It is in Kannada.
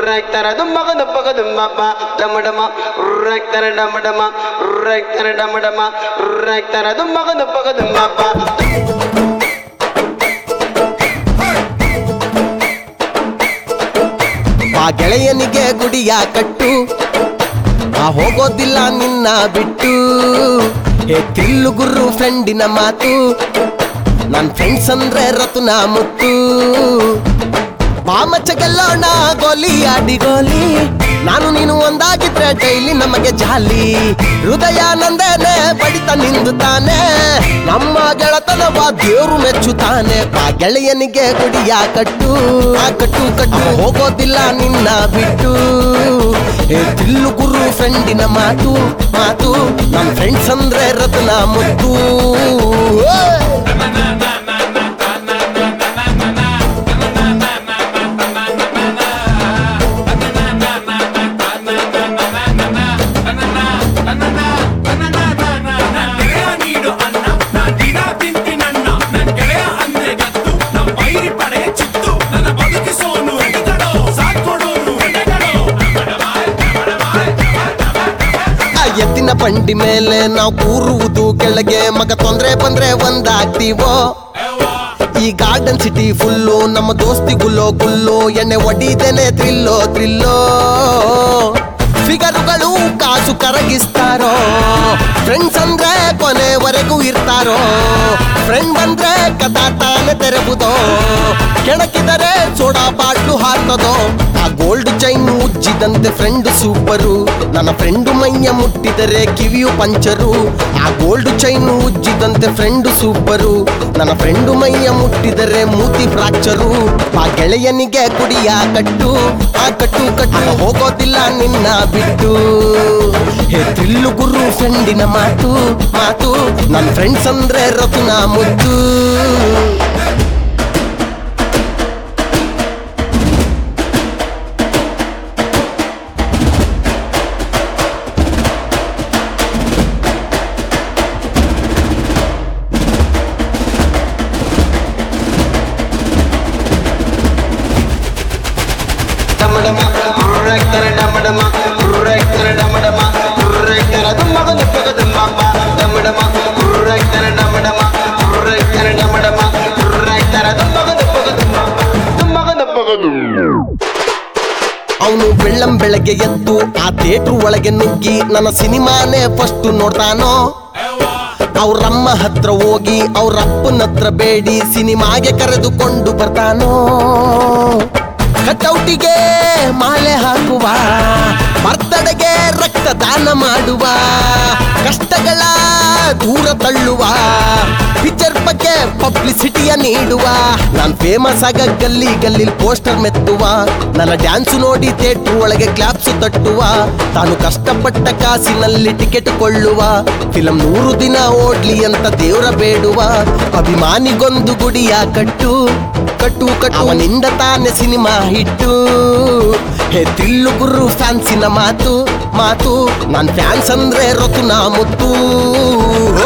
ಉರ್ರಾಕ್ತಾರ ದುಮ್ಮಗ ದುಬ್ಬಗ ದುಮ್ಮಪ್ಪ ಡಮ ಡಮ ಉರ್ರಾಕ್ತಾರ ಡಮ ಡಮ ಉರ್ರಾಕ್ತಾರ ಡಮ ಡಮ ಉರ್ರಾಕ್ತಾರ ದುಮ್ಮಗ ದುಬ್ಬಗ ದುಮ್ಮಪ್ಪ ಆ ಗೆಳೆಯನಿಗೆ ಗುಡಿಯ ಕಟ್ಟು ಆ ಹೋಗೋದಿಲ್ಲ ನಿನ್ನ ಬಿಟ್ಟು ಹೇ ತಿಲ್ಲು ಗುರು ಫ್ರೆಂಡಿನ ಮಾತು ನನ್ ಫ್ರೆಂಡ್ಸ್ ಅಂದ್ರೆ ರತುನ ಮುತ್ತು ಮಾಮಚ್ಚ ಗೆಲ್ಲೋಣ ಗೋಲಿ ಆಡಿ ಗೋಲಿ ನಾನು ನೀನು ಒಂದಾಗಿದ್ರೆ ಡೈಲಿ ನಮಗೆ ಜಾಲಿ ಹೃದಯ ನಂದೇನೆ ಬಡಿತ ನಿಂದು ತಾನೆ ನಮ್ಮ ಗೆಳತನವ ದೇವ್ರು ಮೆಚ್ಚುತ್ತಾನೆ ಆ ಗೆಳೆಯನಿಗೆ ಗುಡಿಯ ಕಟ್ಟು ಆ ಕಟ್ಟು ಕಟ್ಟು ಹೋಗೋದಿಲ್ಲ ನಿನ್ನ ಬಿಟ್ಟು ಏ ತಿಲ್ಲು ಗುರು ಫ್ರೆಂಡಿನ ಮಾತು ಮಾತು ನನ್ ಫ್ರೆಂಡ್ಸ್ ಅಂದ್ರೆ ರತ್ನ ಮುತ್ತು ಓಯ್! ಗೆಳೆಯ ನೀಡು ಅನ್ನ ನಾ ದಿನ ತಿಂತಿನನ್ನ ನನ್ ಗೆಳೆಯ ಅಂದ್ರೆ ಗತ್ತು ನಮ್ಮ ಬೈರಿ ಪಡೆ ಚಿತ್ತು ನನ್ನ ಬದುಕಿಸೋನು ಎಡೆದಡೋ ಸಾಕೊಡೋನು ಎಡೆದಡೋ ಆ ಎತ್ತಿನ ಬಂಡಿ ಮೇಲೆ ನಾವು ಕೂರುವುದು ಕೆಳಗೆ ಮಗ ತೊಂದ್ರೆ ಬಂದ್ರೆ ಒಂದಾಗ್ತೀವೋ ಈ ಗಾರ್ಡನ್ ಸಿಟಿ ಫುಲ್ಲು ನಮ್ಮ ದೋಸ್ತಿ ಗುಲ್ಲೋ ಗುಲ್ಲು ಎಣ್ಣೆ ಒಡಿದೇನೆ ತ್ರಿಲ್ಲೋ ತ್ರಿಲ್ಲೋ ಫಿಗರುಗಳು ಕಾಸು ಕರಗಿಸ್ತಾರೋ ಫ್ರೆಂಡ್ಸ್ ಅಂದ್ರೆ ಕೊನೆವರೆಗೂ ಇರ್ತಾರೋ ಫ್ರೆಂಡ್ ಬಂದ್ರೆ ಕಥಾ ತಾನೆ ತೆರಬುದೋ ಕೆಣಕಿದರೆ ಸೋಡಾ ಬಾಟ್ಲು ಹಾರ್ತದೋ ಆ ಗೋಲ್ಡ್ ಚೈನ್ ಉಜ್ಜಿದಂತೆ ಫ್ರೆಂಡ್ ಸೂಪರು ನನ್ನ ಫ್ರೆಂಡು ಮೈಯ ಮುಟ್ಟಿದರೆ ಕಿವಿಯು ಪಂಚರು ಆ ಗೋಲ್ಡ್ ಚೈನ್ ಉಜ್ಜಿದಂತೆ ಫ್ರೆಂಡು ಸೂಪರು ನನ್ನ ಫ್ರೆಂಡು ಮೈಯ ಮುಟ್ಟಿದರೆ ಮೂತಿ ಫ್ರಾಕ್ಚರು ಆ ಗೆಳೆಯನಿಗೆ ಕುಡಿಯ ಕಟ್ಟು ಆ ಕಟ್ಟು ಕಟ್ಟು ಹೋಗೋದಿಲ್ಲ ನಿನ್ನ ಬಿಟ್ಟು ಹೇ ತಿಲ್ಲು ಗುರು ಫ್ರೆಂಡಿನ ಮಾತು ಮಾತು ನನ್ನ ಫ್ರೆಂಡ್ಸ್ ಅಂದ್ರೆ ರತುನ ಮುದ್ದು ಡಮ ಡಮ ಉರ್ರಾಕ್ತಾರ ಡಮ ಡಮ ಉರ್ರಾಕ್ತಾರ ಡಮ ಡಮ ಉರ್ರಾಕ್ತಾರ ದುಮ್ಮಗ ದುಬ್ಬಗ ದುಮ್ಮಪ್ಪ ಡಮ ಡಮ ಉರ್ರಾಕ್ತಾರ ಡಮ ಡಮ ಉರ್ರಾಕ್ತಾರ ಡಮ ಡಮ ಉರ್ರಾಕ್ತಾರ ದುಮ್ಮಗ ದುಬ್ಬಗ ದುಮ್ಮಪ್ಪ ದುಮ್ಮಗ ದುಬ್ಬಗ ದುಮ್ಮ ಅವನು ಬೆಳ್ಳಂ ಬೆಳಗ್ಗೆ ಎದ್ದು ಆ ಥಿಯೇಟ್ರ್ ಒಳಗೆ ನುಗ್ಗಿ ನನ್ನ ಸಿನಿಮಾನೇ ಫಸ್ಟ್ ನೋಡ್ತಾನೋ ಅವ್ರಮ್ಮ ಹತ್ರ ಹೋಗಿ ಅವ್ರ ಅಪ್ಪನ ಹತ್ರ ಬೇಡಿ ಸಿನಿಮಾಗೆ ಕರೆದುಕೊಂಡು ಬರ್ತಾನೋ ಕಟೌಟಿಗೆ ಮಾಲೆ ಹಾಕುವ ಬರ್ತಡೆಗೆ ರಕ್ತದಾನ ಮಾಡುವ ಕಷ್ಟಗಳ ದೂರ ತಳ್ಳುವ ಪಿಕ್ಚರ್ ಬಗ್ಗೆ ಪಬ್ಲಿಸಿಟಿಯ ನೀಡುವ ನಾನ್ ಫೇಮಸ್ ಆಗ ಗಲ್ಲಿ ಗಲ್ಲಿ ಪೋಸ್ಟರ್ ಮೆತ್ತುವ ನನ್ನ ಡ್ಯಾನ್ಸ್ ನೋಡಿ ಥಿಯೇಟರ್ ಒಳಗೆ ಕ್ಲಾಪ್ಸ್ ತಟ್ಟುವ ತಾನು ಕಷ್ಟಪಟ್ಟ ಕಾಸಿನಲ್ಲಿ ಟಿಕೆಟ್ ಕೊಳ್ಳುವ ಫಿಲಂ ನೂರು ದಿನ ಓಡ್ಲಿ ಅಂತ ದೇವರ ಬೇಡುವ ಅಭಿಮಾನಿಗೊಂದು ಗುಡಿಯ ಕಟ್ಟು ಕಟ್ಟು ಕಟ್ಟು ಅವನಿಂದ ತಾನೆ ಸಿನಿಮಾ ಹಿಟ್ಟು ಹೇ ತಿಲ್ಲು ಗುರು ಫ್ಯಾನ್ಸಿನ ಮಾತು ಮಾತು ನಾನ್ ಫ್ಯಾನ್ಸ್ ಅಂದ್ರೆ ರತುನ ಮುತ್ತು